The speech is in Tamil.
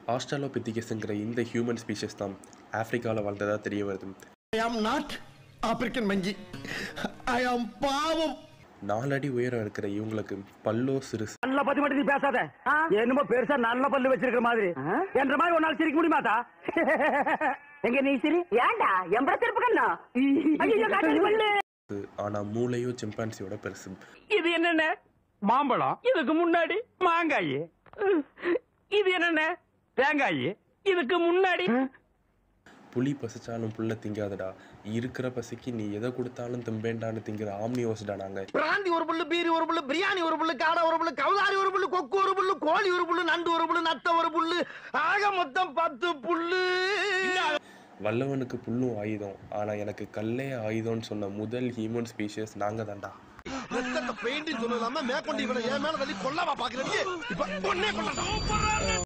ஆஸ்ட்ராலோபித்திகஸ்ங்கிற இந்த ஹியூமன் ஸ்பீஷஸ் தான் ஆப்பிரிக்காவில் வாழ்ந்ததா தெரிய வருது ஐ ஆம் நாட் ஆப்பிரிக்கன் மங்கி ஐ ஆம் பாவம் நாலடி உயரம் இருக்கிற இவங்களுக்கு பல்லோ சிறுசு நல்ல பத்தி மட்டும் நீ பேசாத என்னமோ பெருசா நல்ல பல்லு வச்சிருக்கிற மாதிரி என்ற மாதிரி ஒரு நாள் சிரிக்க முடியுமாதா எங்க நீ சிரி ஏண்டா எம்பட திருப்பு கண்ணா பல்லு ஆனால் மூளையோ சிம்பான்சியோட பெருசு இது என்னென்ன மாம்பழம் இதுக்கு முன்னாடி மாங்காய் இது என்னென்ன தேங்காய் இதுக்கு முன்னாடி புலி பசிச்சாலும் புல்ல திங்காதடா இருக்கிற பசிக்கு நீ எதை கொடுத்தாலும் திம்பேண்டான்னு திங்கிற ஆம்னியோஸ்டா நாங்க பிராந்தி ஒரு புல்லு பீரி ஒரு புல்லு பிரியாணி ஒரு புல்லு காடை ஒரு புல்லு கவுதாரி ஒரு புல்லு கொக்கு ஒரு புல்லு கோழி ஒரு புல்லு நண்டு ஒரு புல்லு நத்த ஒரு புல்லு ஆக மொத்தம் பத்து புல்லு வல்லவனுக்கு புல்லும் ஆயுதம் ஆனா எனக்கு கல்லே ஆயுதம்னு சொன்ன முதல் ஹியூமன் ஸ்பீஷியஸ் நாங்க தான்டா பெயிண்டிங் சொல்லலாம மேற்கொண்டு இவனை என் மேல தள்ளி கொல்லாமா பாக்குறீங்க இப்ப பொண்ணே கொள்ளலாம்